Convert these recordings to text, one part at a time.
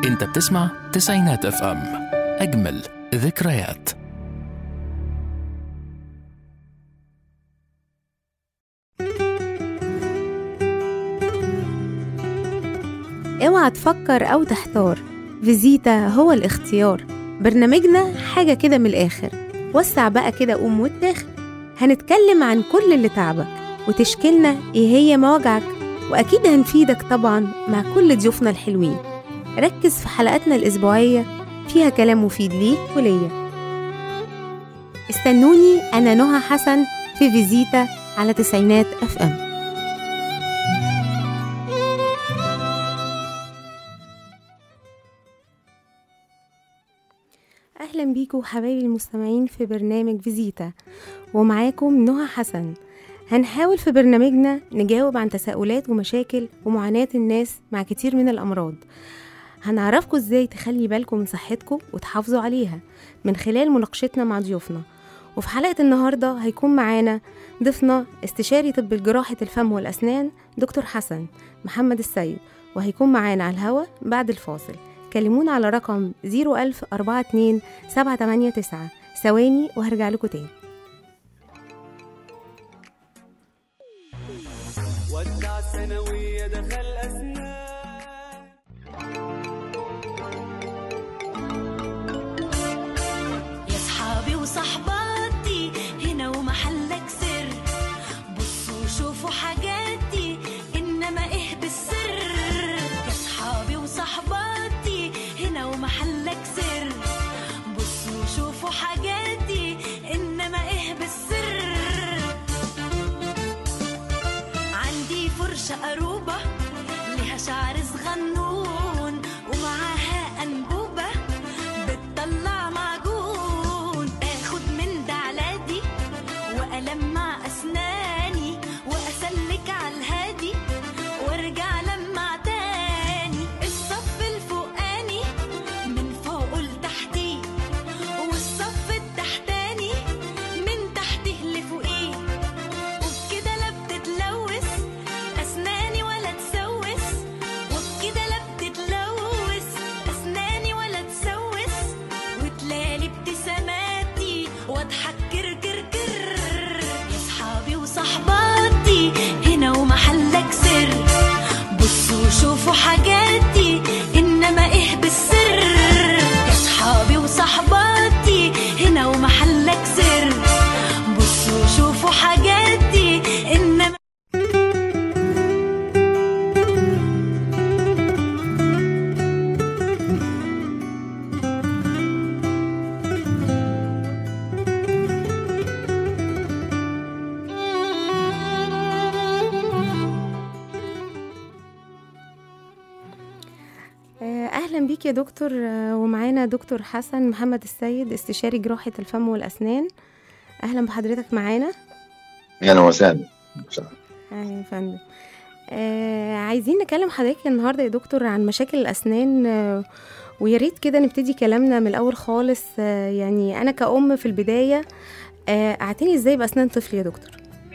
انت بتسمع تسعينات اف ام اجمل ذكريات اوعى تفكر أو تحتار فيزيتا هو الاختيار برنامجنا حاجة كده من الآخر وسع بقى كده قوم واتاخر هنتكلم عن كل اللي تعبك وتشكيلنا ايه هي مواجعك وأكيد هنفيدك طبعا مع كل ضيوفنا الحلوين ركز في حلقاتنا الأسبوعية فيها كلام مفيد ليك وليا استنوني أنا نهى حسن في فيزيتا على تسعينات اف ام اهلا بيكم حبايبي المستمعين في برنامج فيزيتا ومعاكم نهى حسن هنحاول في برنامجنا نجاوب عن تساؤلات ومشاكل ومعاناة الناس مع كتير من الأمراض هنعرفكم ازاي تخلي بالكم من صحتكم وتحافظوا عليها من خلال مناقشتنا مع ضيوفنا وفي حلقة النهاردة هيكون معانا ضيفنا استشاري طب جراحة الفم والأسنان دكتور حسن محمد السيد وهيكون معانا على الهوا بعد الفاصل كلمونا على رقم 01042 789 ثواني وهرجع لكم تاني ودع ثانوية دخل أسنان يا صحابي وصحباتي هنا ومحلك سر بصوا شوفوا حاجاتي انما ايه بالسر يا صحابي وصحباتي هنا ومحلك سر بصوا شوفوا حاجاتي انما ايه بالسر عندي فرشة قروبة لها شعر صغنون ومعاها أنبوبة بتطلع معجون اخد من ده على دي وألمع أسناني وأسلك على الهادي وارجع لمع تاني الصف الفوقاني من فوق لتحتيه والصف التحتاني من تحته لفوقيه وبكده لا بتتلوث اسناني ولا تسوس وبكده لا بتتلوث اسناني ولا تسوس وتلالي ابتساماتي واضحك كر كر كر يا صحابي وصحباتي هنا ومحلك سر بصوا شوفوا حاجاتي انما ايه بالسر يا صحابي وصحباتي هنا ومحلك سر بصوا شوفوا حاجاتي انما آه، اهلا بيك يا دكتور آه، ومعانا دكتور حسن محمد السيد استشاري جراحة الفم والأسنان اهلا بحضرتك معانا اهلا وسهلا اهلا يا فندم آه عايزين نكلم حضرتك النهارده يا دكتور عن مشاكل الاسنان آه ويا ريت كده نبتدي كلامنا من الاول خالص آه يعني انا كأم في البدايه آه اعتني ازاي باسنان طفلي يا دكتور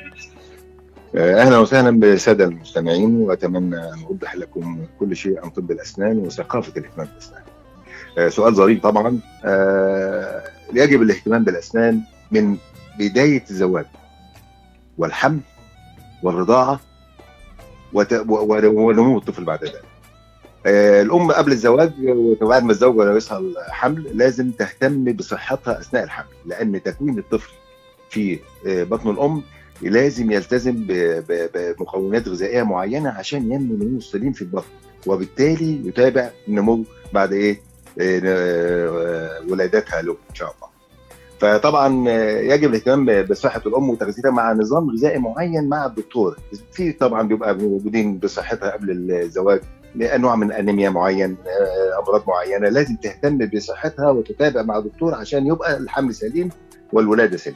اهلا وسهلا بالساده المستمعين واتمنى ان اوضح لكم كل شيء عن طب الاسنان وثقافه الاهتمام بالاسنان. آه، سؤال ظريف طبعا آه، يجب الاهتمام بالاسنان من بدايه الزواج والحمل والرضاعه وت- و- و- ونمو الطفل بعد ذلك. آه، الام قبل الزواج وبعد ما الزوج يصل الحمل لازم تهتم بصحتها اثناء الحمل لان تكوين الطفل في آه، بطن الام لازم يلتزم ب- ب- بمكونات غذائيه معينه عشان ينمو نمو سليم في البطن وبالتالي يتابع النمو بعد ايه آه، آه، ولادتها له ان شاء الله. فطبعا آه، يجب الاهتمام بصحه الام وتغذيتها مع نظام غذائي معين مع الدكتور في طبعا بيبقى موجودين بصحتها قبل الزواج نوع من انيميا معين آه، امراض معينه لازم تهتم بصحتها وتتابع مع دكتور عشان يبقى الحمل سليم والولاده سليمه.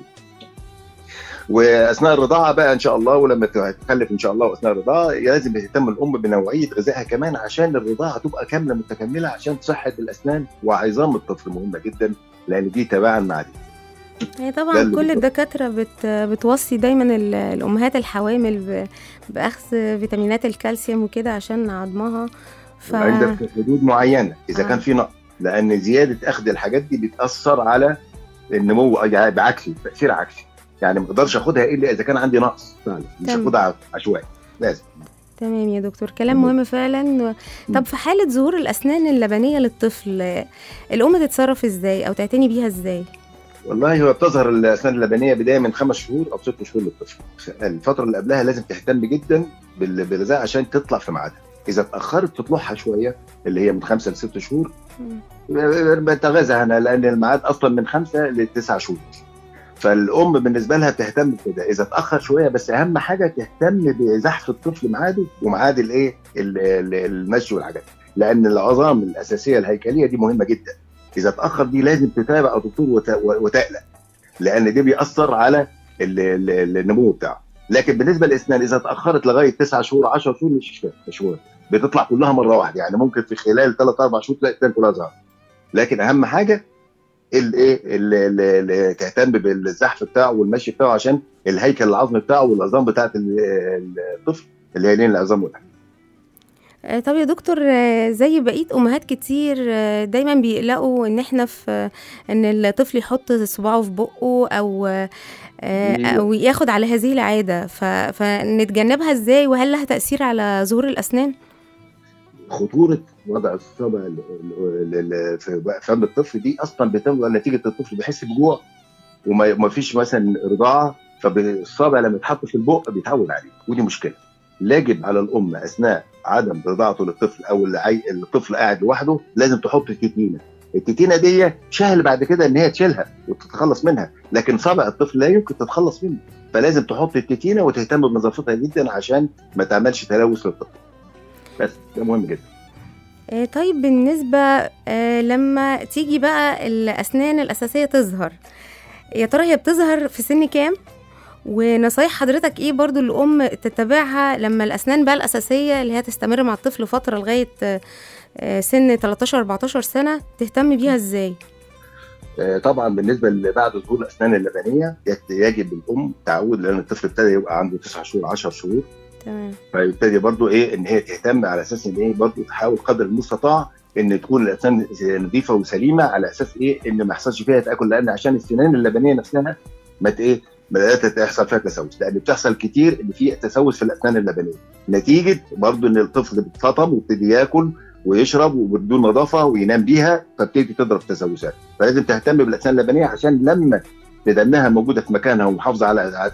واثناء الرضاعه بقى ان شاء الله ولما تخلف ان شاء الله واثناء الرضاعه لازم تهتم الام بنوعيه غذائها كمان عشان الرضاعه تبقى كامله متكامله عشان صحه الاسنان وعظام الطفل مهمه جدا لان دي تباعا مع دي. هي ده طبعا اللي كل بالظبط. الدكاترة بت بتوصي دايما ال- الأمهات الحوامل ب- بأخذ فيتامينات الكالسيوم وكده عشان عظمها ف... عندك حدود معينه اذا آه. كان في نقص لان زياده اخذ الحاجات دي بتاثر على النمو يعني بعكسي تاثير عكسي يعني ما اقدرش اخدها الا اذا كان عندي نقص فعلا مش تمام. هاخدها عشوائي لازم تمام يا دكتور كلام مهم فعلا طب في حالة ظهور الأسنان اللبنية للطفل آه، الأم تتصرف ازاي أو تعتني بيها ازاي؟ والله هو بتظهر الاسنان اللبنيه بدايه من خمس شهور او ست شهور للطفل الفتره اللي قبلها لازم تهتم جدا بال- بالغذاء عشان تطلع في ميعادها اذا اتاخرت تطلعها شويه اللي هي من خمسه لست شهور بتغازى هنا لان الميعاد اصلا من خمسه لتسع شهور فالام بالنسبه لها بتهتم بكده اذا اتاخر شويه بس اهم حاجه تهتم بزحف الطفل ميعاده وميعاد الايه ال- ال- المشي والحاجات لان العظام الاساسيه الهيكليه دي مهمه جدا اذا اتاخر دي لازم تتابع الدكتور وت- وتقلق لان دي بيأثر على ال- ال- النمو بتاعه لكن بالنسبه للاسنان اذا اتاخرت لغايه 9 شهور 10 شهور مش مشكله مش مهم بتطلع كلها مره واحده يعني ممكن في خلال 3 4 شهور تلاقي الاسنان كلها ظهرت لكن اهم حاجه الايه اللي تهتم بالزحف بتاعه والمشي بتاعه عشان الهيكل العظمي بتاعه والعظام بتاعت ال- الطفل اللي هي لين العظام والحاجة. آه، طب يا دكتور آه، زي بقية أمهات كتير آه، دايما بيقلقوا إن إحنا في إن الطفل يحط صباعه في بقه أو آه، أيوة. أو ياخد على هذه العادة ف... فنتجنبها إزاي وهل لها تأثير على ظهور الأسنان؟ خطوره وضع الصبع ال- ال- ال- في فم الطفل دي اصلا بتبقى نتيجه الطفل بيحس بجوع وما ما فيش مثلا رضاعه فالصابع لما يتحط في البق بيتعود عليه ودي مشكله يجب على الام اثناء عدم رضاعته للطفل او العي... الطفل قاعد لوحده لازم تحط التتينه التتينه دي سهل بعد كده ان هي تشيلها وتتخلص منها لكن صابع الطفل لا يمكن تتخلص منه فلازم تحط التتينه وتهتم بنظافتها جدا عشان ما تعملش تلوث للطفل بس ده مهم جدا آه، طيب بالنسبة آه، لما تيجي بقى الأسنان الأساسية تظهر يا ترى هي بتظهر في سن كام؟ ونصايح حضرتك ايه برضو الأم تتبعها لما الأسنان بقى الأساسية اللي هي تستمر مع الطفل فترة لغاية آه، آه، سن 13 14 سنة تهتم بيها ازاي؟ آه، طبعا بالنسبه لبعد ظهور الاسنان اللبنيه يت- يجب الام تعود لان الطفل ابتدى يبقى عنده 9 شهور 10 شهور تمام فيبتدي برضو ايه ان هي تهتم على اساس ان ايه برضو تحاول قدر المستطاع ان تكون الاسنان نظيفه وسليمه على اساس ايه ان ما يحصلش فيها تاكل لان عشان السنان اللبنيه نفسها ما ت- ايه بدات تحصل فيها تسوس لان بتحصل كتير ان في تسوس في الاسنان اللبنيه نتيجه برضو ان الطفل بيتفطم ويبتدي ياكل ويشرب وبدون نظافه وينام بيها فبتبتدي تضرب تسوسات فلازم تهتم بالاسنان اللبنيه عشان لما تدنها موجوده في مكانها ومحافظه على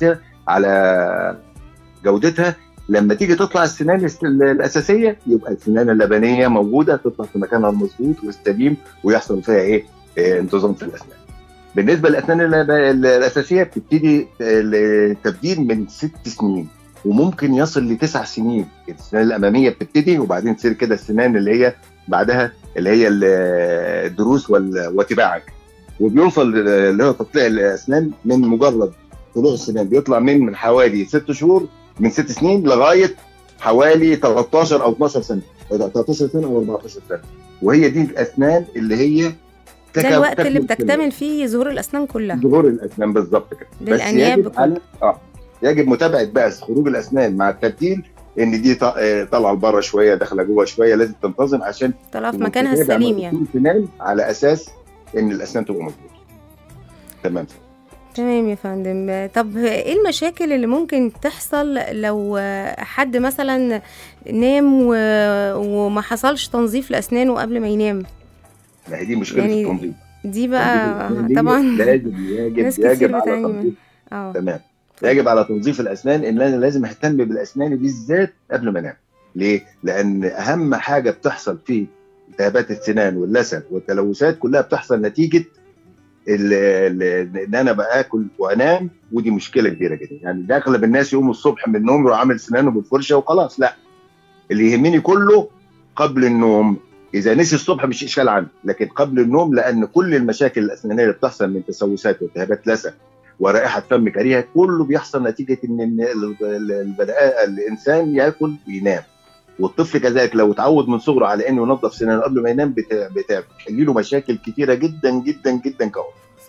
على جودتها لما تيجي تطلع السنان الس- الاساسيه يبقى السنان اللبنيه موجوده تطلع في مكانها المظبوط والسليم ويحصل فيها ايه؟ إيه انتظام في الاسنان. بالنسبه للاسنان اللب- الاساسيه بتبتدي التبديل من ست سنين وممكن يصل لتسع سنين السنان الاماميه بتبتدي وبعدين تصير كده السنان اللي هي بعدها اللي هي ال- الدروس وال- وتباعك وبيوصل اللي هو تطليع الاسنان من مجرد طلوع السنان بيطلع من من حوالي ست شهور من ست سنين لغايه حوالي 13 او 12 سنه 13 سنه او 14 سنه وهي دي الاسنان اللي هي ده تكم- الوقت اللي تكمل سنة. بتكتمل فيه ظهور الأسنان كلها ظهور الاسنان بالظبط كده بس للأنياب يجب على اه يجب متابعه بقى خروج الاسنان مع التبديل ان دي ط- آه، طالعه لبره شويه داخله جوه شويه لازم تنتظم عشان طلع في مكانها تتابع السليم مع يعني دكتور السنان على اساس ان الاسنان تبقى مظبوطه تمام تمام يا فندم طب ايه المشاكل اللي ممكن تحصل لو حد مثلا نام و... وما حصلش تنظيف لأسنانه قبل ما ينام ما هي دي مشكله يعني التنظيف دي بقى تنظيف الأسنان دي طبعا لازم يجب ناس كتير يجب على بتعاني تنظيف اه تمام يجب على تنظيف الاسنان ان انا لازم اهتم بالاسنان بالذات قبل ما انام ليه؟ لان اهم حاجه بتحصل في التهابات السنان واللثه والتلوثات كلها بتحصل نتيجه ال- ال- ان انا باكل وانام ودي مشكله كبيره جدا يعني ده اغلب الناس يقوموا الصبح من النوم يروح عامل سنانه بالفرشه وخلاص لا اللي يهمني كله قبل النوم اذا نسي الصبح مش اشكال عنه لكن قبل النوم لان كل المشاكل الاسنانيه اللي بتحصل من تسوسات والتهابات لثه ورائحه فم كريهه كله بيحصل نتيجه ان ال- ال- البني آ- الانسان ياكل وينام والطفل كذلك لو اتعود من صغره على انه ينظف سنانه قبل ما ينام بت- بت- بتحل له مشاكل كتيره جدا جدا جدا كهو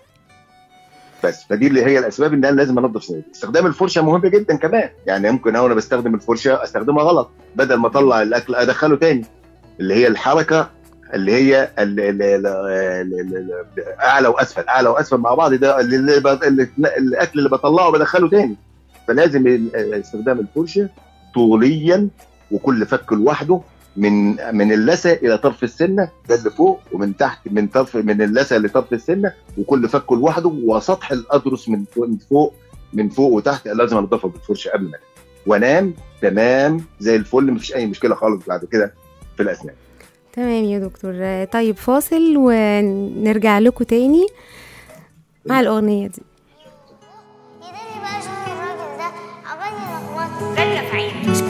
بس فدي اللي هي الاسباب ان انا لازم انظف سناني استخدام الفرشه مهم جدا كمان يعني ممكن انا بستخدم الفرشه استخدمها غلط بدل ما اطلع الاكل ادخله تاني اللي هي الحركه اللي هي ال- ال- ال- ال- ال- ال- اعلى واسفل اعلى واسفل مع بعض ده اللي اللي ب- اللي الاكل اللي بطلعه بدخله تاني فلازم ال- استخدام الفرشه طوليا وكل فك لوحده من من اللثه الى طرف السنه ده اللي فوق ومن تحت من طرف من اللثه لطرف السنه وكل فك لوحده وسطح الاضرس من فوق من فوق من فوق وتحت لازم انضفه بالفرشه قبل ما انام وانام تمام زي الفل مفيش اي مشكله خالص بعد كده في الاسنان تمام يا دكتور آه، طيب فاصل ونرجع لكم تاني مع الأغنية دي يداني بقى شغل الراجل ده عمال يلخبطني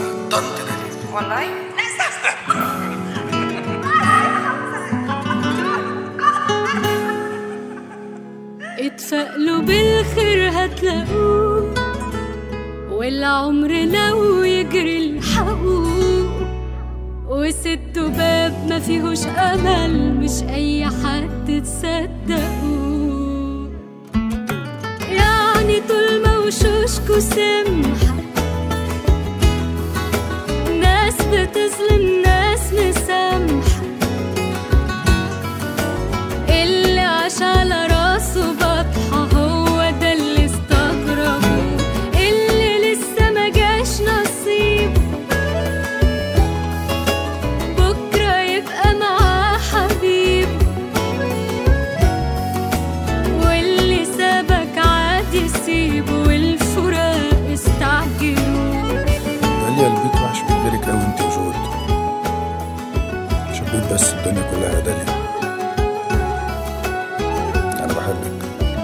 اتفائلوا بالخير هتلاقوه والعمر لو يجري الحقوه وسدوا باب ما فيهوش امل مش اي حد تصدقوه يعني طول ما وشوشكوا سمحة ناس بتظلم ناس مسامحة اللي عاش على راسه بطحة هو ده اللي استغربه اللي لسه ما جاش نصيبه بكرة يبقى معاه حبيب واللي سابك عادي سيبه والفراق استعجلوا داليا البيت وحش من غيرك قوي انت وجود شبيت بس الدنيا كلها يا داليا انا بحبك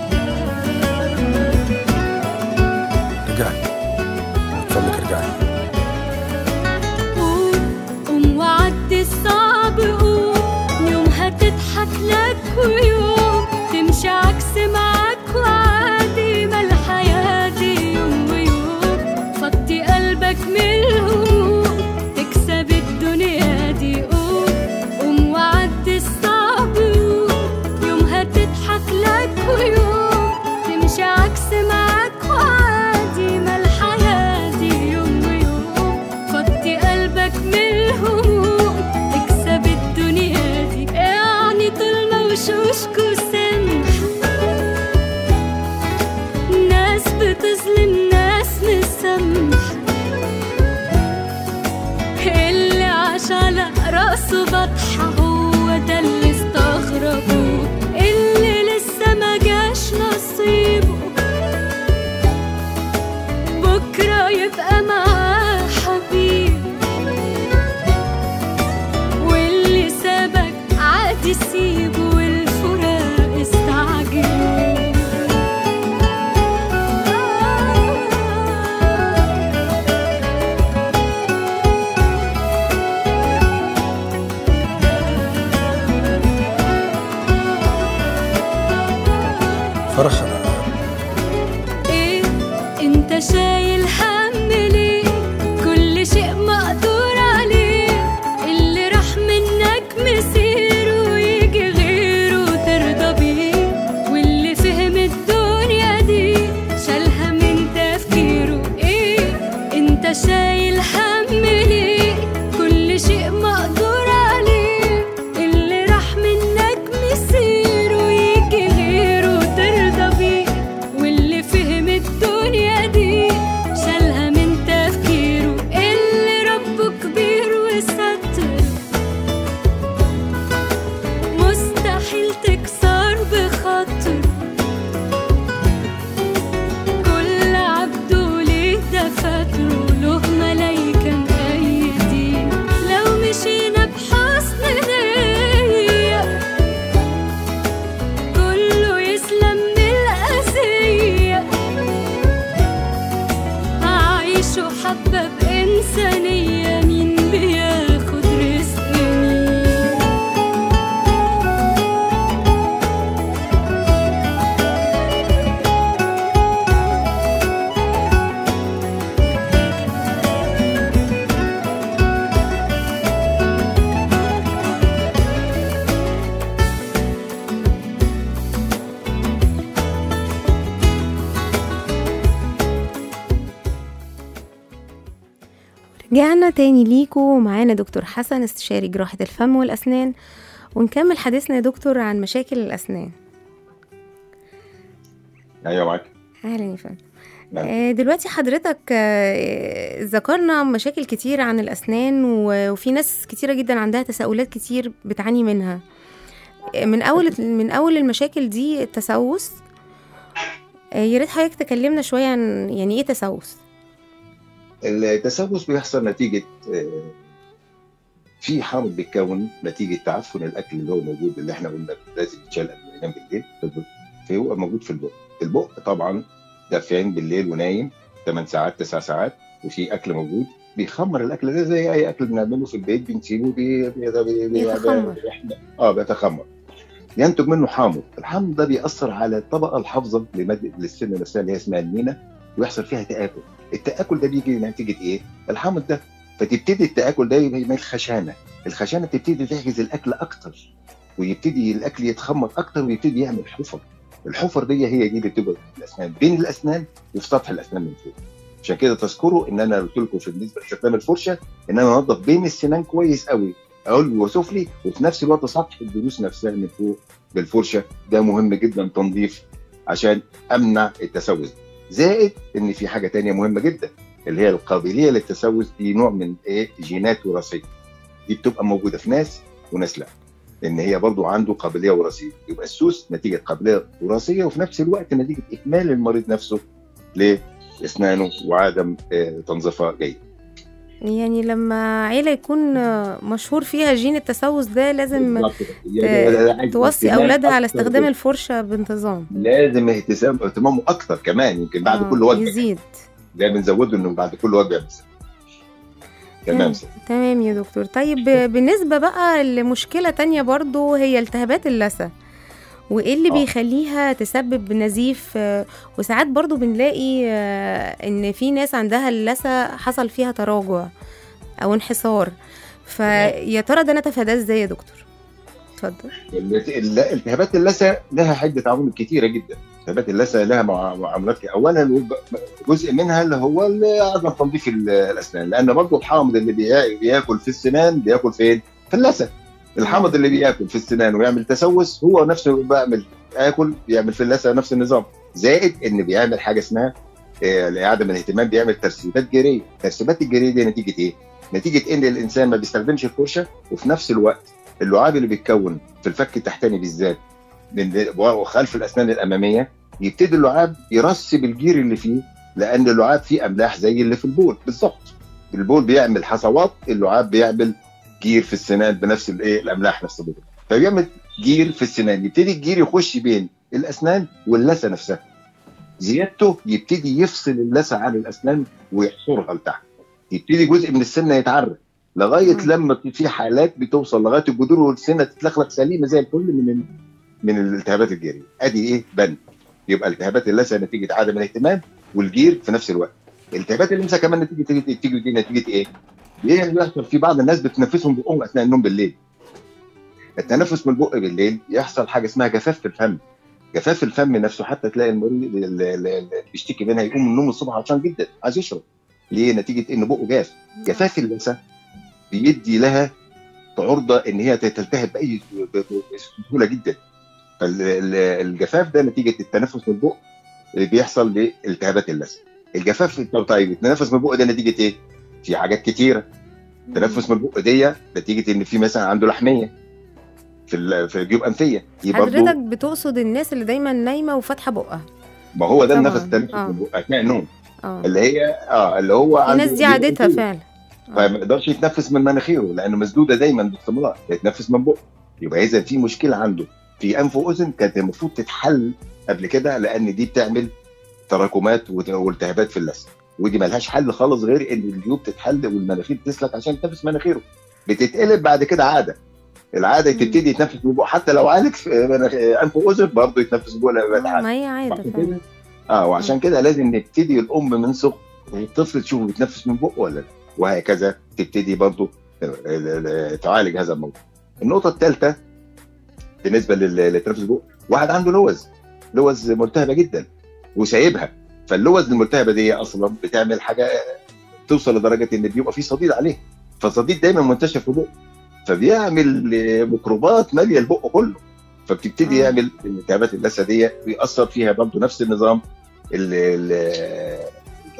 رجعي اتفضلك ارجعي قوم قوم وعدي الصعب قوم يوم هتضحك لك ويوم تمشي عكس معاك وعادي ما الحياة دي يوم ويوم فضي قلبك من الهموم تكسب الدنيا دي قوم قوم وعدي الصعب قوم يوم هتضحك لك ويوم تمشي عكس معاك وعادي ما الحياة دي يوم ويوم فضي قلبك من الهموم تكسب الدنيا دي يعني طول ما وشوشكوا سمحة ناس بتظلم ناس مسامحة اللي عاش على راسه بطحة هو ده اللي استغربوه اللي لسه ما جاش نصيبه بكرة يبقى معاه حبيب واللي سابك عادي سيبه والفراق استعجلوا فرح انا ايه انت شايل هم ليه ورجعنا تاني ليكو ومعانا دكتور حسن استشاري جراحة الفم والأسنان ونكمل حديثنا يا دكتور عن مشاكل الأسنان ايوه معاك أهلا يا فندم نعم. آه، دلوقتي حضرتك آه، ذكرنا مشاكل كتير عن الأسنان و- وفي ناس كتيرة جدا عندها تساؤلات كتير بتعاني منها آه، من أول من أول المشاكل دي التسوس آه، يا ريت حضرتك تكلمنا شوية عن يعني إيه تسوس التسوس بيحصل نتيجه آه، في حامض بيتكون نتيجه تعفن الاكل اللي هو موجود اللي احنا قلنا لازم يتشال قبل ما ينام بالليل في البق فهو موجود في البق البق طبعا دافعين بالليل ونايم 8 ساعات 9 ساعات وفي اكل موجود بيخمر الاكل ده زي اي اكل بنعمله في البيت بنسيبه بي بي بي بي بيتخمر. بي اه بيتخمر ينتج منه حامض الحامض ده بيأثر على الطبقه الحافظه لماده للسن نفسها اللي هي اسمها المينا ويحصل فيها تآكل التآكل ده بيجي نتيجه ايه؟ الحامض ده فتبتدي التآكل ده يبقى من الخشانه الخشانه تبتدي تحجز الاكل اكتر ويبتدي الاكل يتخمر اكتر ويبتدي يعمل حفر الحفر دي هي دي اللي بتبقى في الاسنان بين الاسنان وفي سطح الاسنان من فوق عشان كده تذكروا ان انا قلت لكم في بالنسبه لاستخدام الفرشه ان انا انظف بين السنان كويس قوي علوي وسفلي وفي نفس الوقت سطح الضروس نفسها من فوق بالفرشه ده مهم جدا تنظيف عشان امنع التسوس زائد ان في حاجه تانية مهمه جدا اللي هي القابليه للتسوس دي نوع من ايه جينات وراثيه دي بتبقى موجوده في ناس وناس لا لان هي برضو عنده قابليه وراثيه يبقى السوس نتيجه قابليه وراثيه وفي نفس الوقت نتيجه اهمال المريض نفسه لاسنانه وعدم آه، تنظيفها جيد يعني لما عيلة يكون آه، مشهور فيها جين التسوس ده لازم بالظبط كده. يعني ده- ده عايز توصي اهتمام أولادها على أكتر استخدام جدا. الفرشة بانتظام لازم اهتمام اهتمامه اكتر كمان يمكن بعد آه، كل وجبه يزيد ده بنزوده انه بعد كل وجبه بس تمام تمام يا دكتور طيب ب- بالنسبة بقى لمشكلة تانية برضو هي التهابات اللثة وايه اللي آه. بيخليها تسبب نزيف آه، وساعات برضو بنلاقي آه، ان في ناس عندها اللثة حصل فيها تراجع او انحسار فيا ترى ده نتفاداه ازاي يا دكتور اتفضل ال- ال- التهابات اللثه لها عده عوامل كتيره جدا التهابات اللثه لها مع- معاملات كتيرة. اولا جزء منها اللي هو ال- عدم تنظيف ال- الاسنان لان برضه الحامض اللي بيا- بياكل في السنان بياكل فين؟ في اللثه الحامض اللي بياكل في السنان ويعمل تسوس هو نفسه بيعمل ياكل بيعمل في اللثه نفس النظام زائد ان بيعمل حاجه اسمها آه، لعدم الاهتمام بيعمل ترسيبات جيريه الترسيبات الجيريه دي نتيجه ايه؟ نتيجه ان الانسان ما بيستخدمش الفرشه وفي نفس الوقت اللعاب اللي بيتكون في الفك التحتاني بالذات من وخلف الاسنان الاماميه يبتدي اللعاب يرسب الجير اللي فيه لان اللعاب فيه املاح زي اللي في البول بالظبط البول بيعمل حصوات اللعاب بيعمل جير في السنان بنفس الايه الاملاح نفس البول فبيعمل جير في السنان يبتدي الجير يخش بين الاسنان واللثه نفسها زيادته يبتدي يفصل اللثه عن الاسنان ويحصرها لتحت يبتدي جزء من السنه يتعرق لغايه مم. لما في حالات بتوصل لغايه الجذور والسنه تتلخلخ سليمه زي الفل من ال... من الالتهابات الجيريه ادي ايه بند يبقى التهابات اللثه نتيجه عدم الاهتمام والجير في نفس الوقت التهابات اللمسه كمان نتيجه تيجي تيجي دي نتيجه ايه؟ ليه بيحصل في بعض الناس بتنفسهم بقهم اثناء النوم بالليل التنفس من البق بالليل يحصل حاجه اسمها جفاف في الفم جفاف الفم نفسه حتى تلاقي المريض اللي- اللي اللي بيشتكي منها يقوم من النوم الصبح عطشان جدا عايز يشرب ليه نتيجه ان بقه جاف جفاف اللثه بيدي لها عرضه ان هي تلتهب باي ب- ب- بسهوله جدا فالجفاف ده نتيجه التنفس من البق بيحصل لالتهابات اللثه الجفاف طيب التنفس من البق ده نتيجه ايه؟ في حاجات كتيره التنفس من البق دي نتيجه ان في مثلا عنده لحميه في ال- في جيوب انفيه دي برضه حضرتك بتقصد الناس اللي دايما نايمه وفاتحه بقها ما هو ده طبعاً. النفس التنفس آه. من البق اثناء النوم اه اللي هي اه اللي هو في عنده ناس دي جيوب عادتها أنفية. فعلا آه. فما يقدرش يتنفس من مناخيره لانه مسدوده دايما باستمرار يتنفس من بقه يبقى اذا في مشكله عنده في انف واذن كانت المفروض تتحل قبل كده لان دي بتعمل تراكمات وت- والتهابات في اللثه ودي ملهاش حل خالص غير ان الجيوب تتحل والمناخير تسلك عشان يتنفس مناخيره بتتقلب بعد كده عاده العاده مم. تبتدي يتنفس من بقه حتى لو عالج في مناخ- انف واذن برضه يتنفس من بقه لما يبقى آه، عادة. ما هي عاده وعشان فعلا كده اه وعشان كده لازم نبتدي الام من صغر الطفل تشوفه بيتنفس من بقه ولا لا وهكذا تبتدي برضه تعالج هذا الموضوع. النقطه الثالثه بالنسبه لل- للتنفس بقه واحد عنده لوز لوز ملتهبه جدا وسايبها فاللوز الملتهبه دي اصلا بتعمل حاجه توصل لدرجه ان بيبقى في صديد عليه فالصديد دايما منتشر في البق فبيعمل آه، ميكروبات ماليه البق كله فبتبتدي آه. يعمل الالتهابات اللثه دي بيأثر فيها برضه نفس النظام ال ال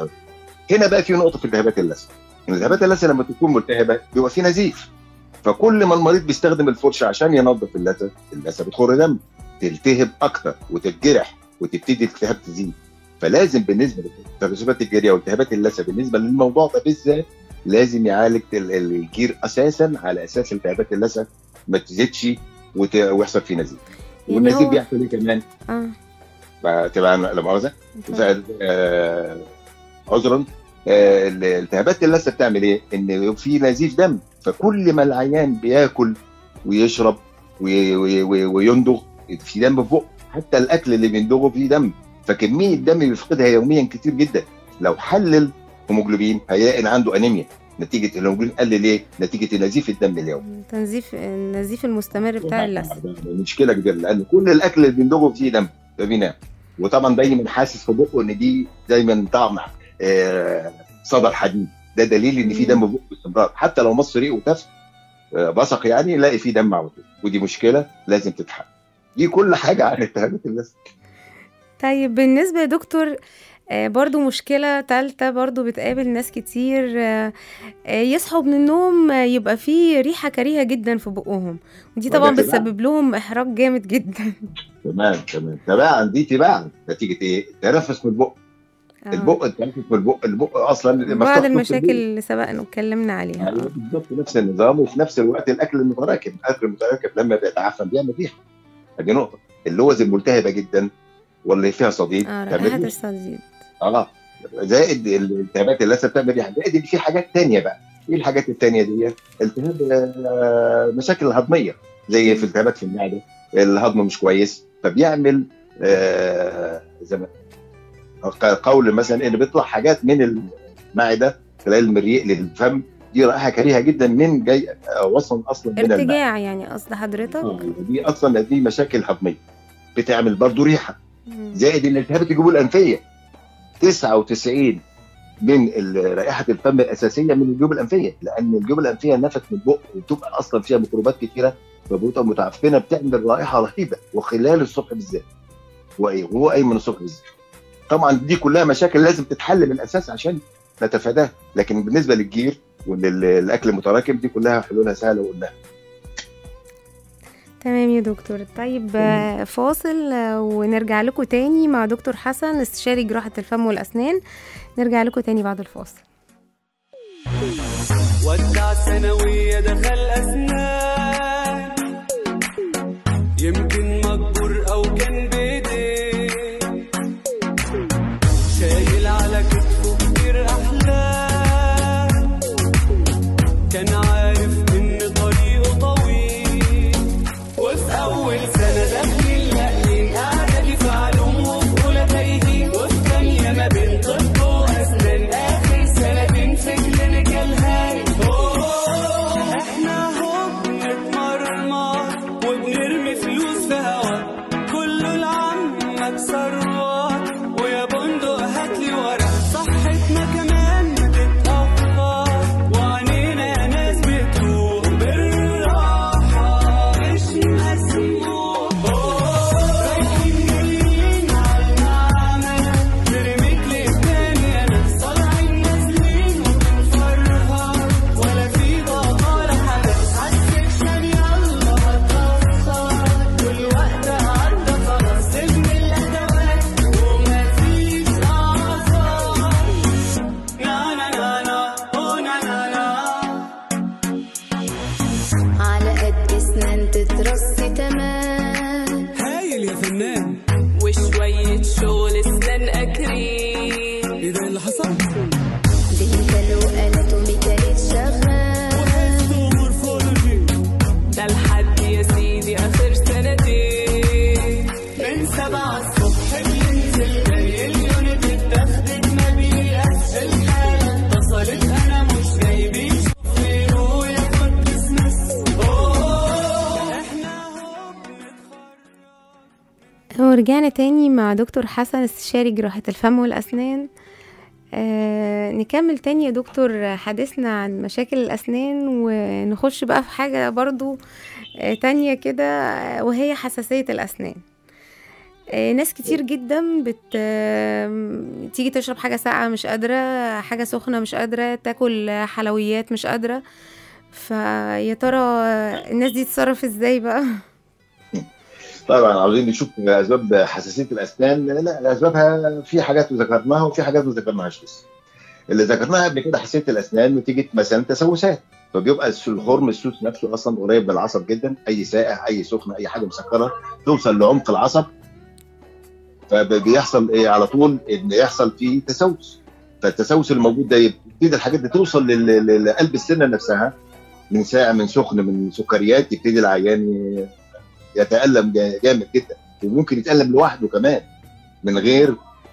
هنا بقى في نقطه في التهابات اللثه التهابات اللثه لما تكون ملتهبه بيبقى في نزيف فكل ما المريض بيستخدم الفرشه عشان ينظف اللثه اللثه بتخر دم تلتهب اكتر وتتجرح وتبتدي الالتهاب تزيد فلازم بالنسبه للترسبات الجيريه والتهابات اللثه بالنسبه للموضوع ده بالذات لازم يعالج ال- ال- الجير اساسا على اساس التهابات اللثه ما تزيدش وت- ويحصل فيه نزيف يعني والنزيف هو- بيحصل ايه كمان؟ اه بقى تبقى لا مؤاخذه اتفضل. ف- آه، عذرا آه، التهابات اللثه بتعمل ايه؟ ان في نزيف دم فكل ما العيان بياكل ويشرب وي- وي- وي- ويندغ في دم في بقه حتى الاكل اللي بيندغه فيه دم فكميه الدم بيفقدها يوميا كتير جدا لو حلل هيموجلوبين هيلاقي ان عنده انيميا نتيجه الهيموجلوبين قل ليه؟ نتيجه نزيف الدم اليومي تنزيف النزيف المستمر بتاع اللثه ده مشكله كبيره لان كل الاكل اللي بيندغه فيه دم فبينام وطبعا دايما حاسس في بقه ان دي دايما طعم آه، صدى الحديد ده دليل ان في دم في بقه باستمرار حتى لو مص ريق وتف آه، بصق يعني يلاقي فيه دم على طول ودي مشكله لازم تتحل دي كل حاجه عن التهابات اللثه طيب بالنسبة يا دكتور آه، برضو مشكلة تالتة برضو بتقابل ناس كتير آه، آه، يصحوا من النوم آه، يبقى فيه ريحة كريهة جدا في بقهم ودي طبعا وده تباعا. بتسبب لهم إحراج جامد جدا تمام تمام تباعا دي تباعا نتيجه ايه؟ تنفس من البق آه. البق التنفس من البق البق اصلا مفتوح بعض نص المشاكل الليل. اللي سبق اتكلمنا عليها يعني آه. بالظبط نفس النظام وفي نفس الوقت الاكل المتراكم الاكل المتراكم لما بيتعفن بيعمل ريحه دي نقطه اللوز الملتهبه جدا واللي فيها صديد اه تعمل رائحة ريحة. الصديد اه زائد الالتهابات اللثه بتعمل ريحه زائد ان في حاجات تانية بقى ايه الحاجات التانية دي التهاب آه، مشاكل الهضميه زي في التهابات في المعده الهضم مش كويس فبيعمل آه، زي ما قول مثلا ان بيطلع حاجات من المعده خلال المريء للفم دي رائحه كريهه جدا من جاي آه، وصل اصلا من المعده ارتجاع يعني قصد حضرتك آه، دي اصلا دي مشاكل هضميه بتعمل برضو ريحه مم. زائد ان التهابات الجيوب الانفيه 99 من ال- رائحه الفم الاساسيه من الجيوب الانفيه لان الجيوب الانفيه نفت من البق وبتبقى اصلا فيها ميكروبات كتيره فبتبقى متعفنه بتعمل رائحه رهيبه وخلال الصبح بالذات وإيه؟ وهو قايم من الصبح بالذات طبعا دي كلها مشاكل لازم تتحل من الاساس عشان نتفاداها لكن بالنسبه للجير وللاكل المتراكم دي كلها حلولها سهله وقلناها تمام يا دكتور طيب آه، فاصل آه، ونرجع لكم تاني مع دكتور حسن استشاري جراحة الفم والأسنان نرجع لكم تاني بعد الفاصل ودع ثانوية دخل أسنان يمكن مجبور أو كان بإيديه شايل على كتفه كتير أحلام كان عارف إن طريقه طويل وفي أول سنة داخلين لاقيين إعدادي في علوم وفي أولى تايهين وفي تانية ما بين طب وأسنان آخر سنتين في كلينيكال هاي احنا اهو بنتمرمر وبنرمي فلوس في هوا كله لعمك ثروات ويا بندق هاتلي ورق صحتنا كمان بتتأخر وعنينا يا ناس بتروح بالراحة مش مسموح رايحين جايين على المعمل نرميك لقدام انا طالعين نازلين وبنفرها ولا في ضغط ولا حاجة عالسكشن يلا هتأخر والوقت عدى خلاص سيبني الأدوات ومفيش أعذار نا نا نا نا أو نا نا نا على قد اسنان تترصي تمام هايل يا فنان وشوية شغل اسنان اكريم ايه ده اللي حصل؟ دينتال واناتومي كانت شغال مورفولوجي ده لحد يا سيدي اخر سنتين من سبعة الصبح بينزل جاي اليونت اتاخدت ما بيقاس الحالة اتصلت انا مش جاي بيشوفني وياخد ديسمس اوه احنا اهو بنتخرج ورجعنا تاني مع دكتور حسن استشاري جراحة الفم والأسنان آه نكمل تاني يا دكتور حديثنا عن مشاكل الأسنان ونخش بقى في حاجة برضو آه تانية كده آه، وهي حساسية الأسنان آه ناس كتير جدا بت آه، تيجي تشرب حاجة ساقعة مش قادرة حاجة سخنة مش قادرة تاكل حلويات مش قادرة فيا ترى الناس دي تتصرف ازاي بقى طبعا عاوزين نشوف اسباب حساسيه الاسنان لا اسبابها في حاجات ذكرناها وفي حاجات ما ذكرناهاش لسه اللي ذكرناها قبل كده حساسيه الاسنان نتيجه مثلا تسوسات فبيبقى الخرم السوس نفسه اصلا قريب من العصب جدا اي سائع اي سخنه اي حاجه مسكره توصل لعمق العصب فبيحصل ايه على طول ان يحصل فيه تسوس فالتسوس الموجود ده يبتدي الحاجات دي توصل لل- لل- لقلب السنه نفسها من ساعه من سخن من سكريات يبتدي العيان ي- يتالم جا- جامد جدا وممكن يتالم لوحده كمان من غير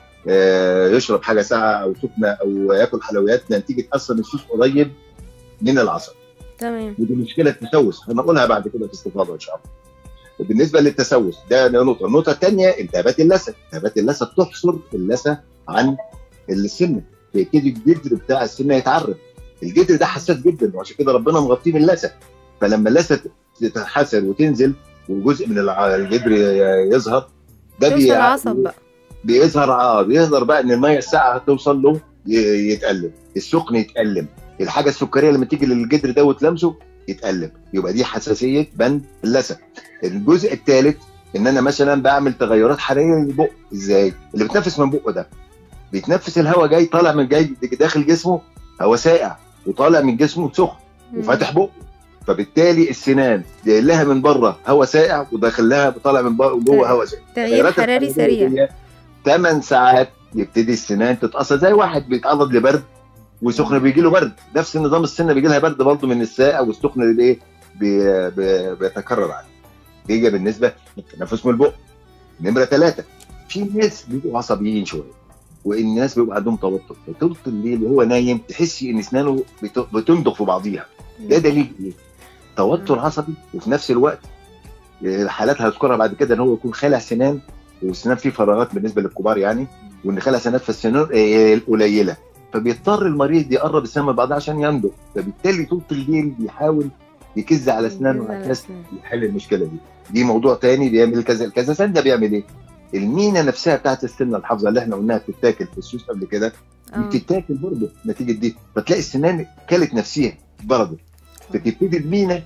آه، يشرب حاجه ساقعه او سخنه او ياكل حلويات نتيجه اصلا السوس قريب من العصب تمام ودي مشكله تسوس هنقولها بعد كده في استفاضه ان شاء الله بالنسبه للتسوس ده نقطه النقطه الثانيه التهابات اللثه التهابات اللثه بتحصر اللثه عن السنه فيبتدي الجدر بتاع السنه يتعرف الجدر ده حساس جدا وعشان كده ربنا مغطيه باللثه فلما اللثه تتحسر وتنزل وجزء من الع- الجدر ي- يظهر ده توصل بي- العصب بقى بيظهر اه بيظهر بقى ان الميه الساقعه توصل له ي- يتقلب السخن يتقلب الحاجه السكريه لما تيجي للجدر ده وتلمسه يتقلب يبقى دي حساسيه بند اللثه الجزء الثالث ان انا مثلا بعمل تغيرات حراريه للبق ازاي اللي بيتنفس من بقه ده بيتنفس الهواء جاي طالع من جاي داخل جسمه هواء ساقع وطالع من جسمه سخن وفاتح بقه فبالتالي السنان جاي لها من بره هواء ساقع وداخل لها طالع من بره جوه هواء ساقع تغيير التغيرات حراري الحرارية سريع دي 8 ساعات يبتدي السنان تتأثر زي واحد بيتعرض لبرد وسخن بيجي له برد نفس النظام السنه بيجي لها برد برضه من الساقع والسخن اللي ايه بي- بي- بيتكرر عليه دي بالنسبه للتنفس من البق نمره ثلاثه في ناس بيبقوا عصبيين شويه والناس بيبقى عندهم توتر فطول الليل وهو نايم تحسي ان اسنانه بت- بتمضغ في بعضيها ده دليل ايه؟ توتر عصبي وفي نفس الوقت الحالات هذكرها بعد كده ان هو يكون خالع سنان والسنان فيه فراغات بالنسبه للكبار يعني وان خلع سنان فالسنان آه، قليله فبيضطر المريض يقرب السنان من بعضها عشان ينضج فبالتالي طول الليل بيحاول يكز على اسنانه يكز على على اساس أسنانه. يحل المشكله دي دي موضوع تاني بيعمل كذا الكذا سن ده بيعمل ايه؟ المينا نفسها بتاعت السنه الحافظه اللي احنا قلناها بتتاكل في السوس قبل كده آه. بتتاكل برضه نتيجه دي فتلاقي السنان كلت نفسها بردت فتبتدي المينا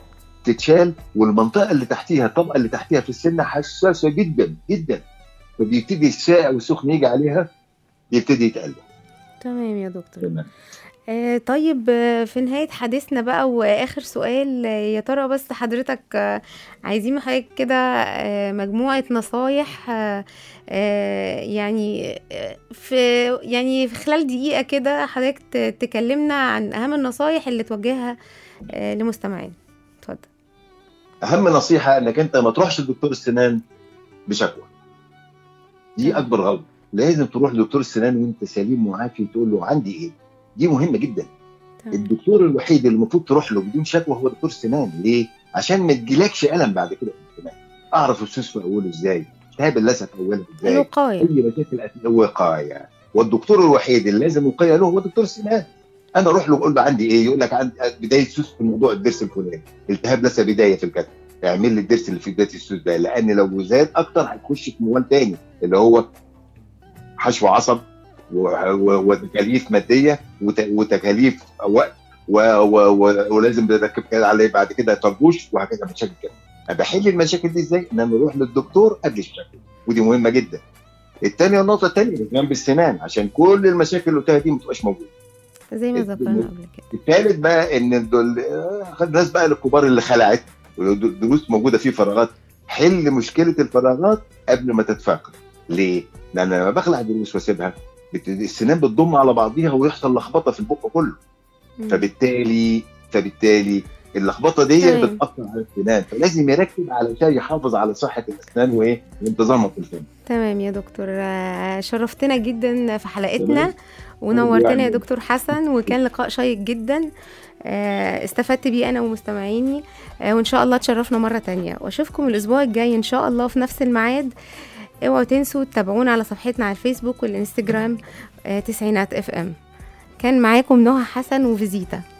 تتشال والمنطقه اللي تحتيها الطبقه اللي تحتيها في السنه حساسه جدا جدا فبيبتدي الساقع والسخن يجي عليها يبتدي يتقلب تمام يا دكتور تمام آه طيب آه، في نهاية حديثنا بقى وآخر سؤال آه، يا ترى بس حضرتك آه، عايزين من حضرتك كده آه، مجموعة نصايح آه، آه، يعني آه، في يعني في خلال دقيقة كده حضرتك ت- تكلمنا عن أهم النصايح اللي توجهها آه، لمستمعين اتفضل اهم نصيحه انك انت ما تروحش لدكتور السنان بشكوى دي اكبر غلط لازم تروح لدكتور السنان وانت سليم وعافي تقول له عندي ايه دي مهمه جدا تمام. الدكتور الوحيد اللي المفروض تروح له بدون شكوى هو دكتور السنان ليه عشان ما تجيلكش الم بعد كده في السنان اعرف السوس في اوله ازاي التهاب اللثه في اوله ازاي الوقاية اي مشاكل أثناء وقايه والدكتور الوحيد اللي لازم وقايه له هو دكتور السنان انا اروح له اقول له عندي ايه يقول لك عندي بدايه سوس في موضوع الضرس الفلاني التهاب لثه بدايه في الكتف اعمل لي الضرس اللي في بدايه السوس ده لان لو زاد اكتر هتخش في موال تاني اللي هو حشو عصب و- و- وتكاليف ماديه وت- وتكاليف وقت و- و- و- ولازم تركب كده عليه بعد كده طربوش وهكذا مشاكل كده بحل المشاكل دي ازاي؟ ان انا اروح للدكتور قبل الشكوى ودي مهمه جدا الثانيه النقطه الثانيه جنب السنان عشان كل المشاكل اللي قلتها دي ما تبقاش موجوده زي ما ذكرنا قبل كده الثالث بقى ان دول آه، الناس بقى الكبار اللي خلعت والدروس موجوده فيه فراغات حل مشكله الفراغات قبل ما تتفاقم ليه؟ لان لما بخلع دروس واسيبها بت- السنان بتضم على بعضيها ويحصل لخبطه في البق كله مم. فبالتالي فبالتالي اللخبطه دي تمام. بتاثر على السنان فلازم يركز علشان يحافظ على صحه الاسنان وايه وانتظامها في الفم تمام يا دكتور آه، شرفتنا جدا في حلقتنا تمام. ونورتنا يا يعني. دكتور حسن وكان لقاء شيق جدا آه، استفدت بيه انا ومستمعيني آه، وان شاء الله تشرفنا مره تانية واشوفكم الاسبوع الجاي ان شاء الله في نفس الميعاد اوعوا تنسوا تتابعونا على صفحتنا على الفيسبوك والانستجرام آه، تسعينات اف ام كان معاكم نهى حسن وفيزيتا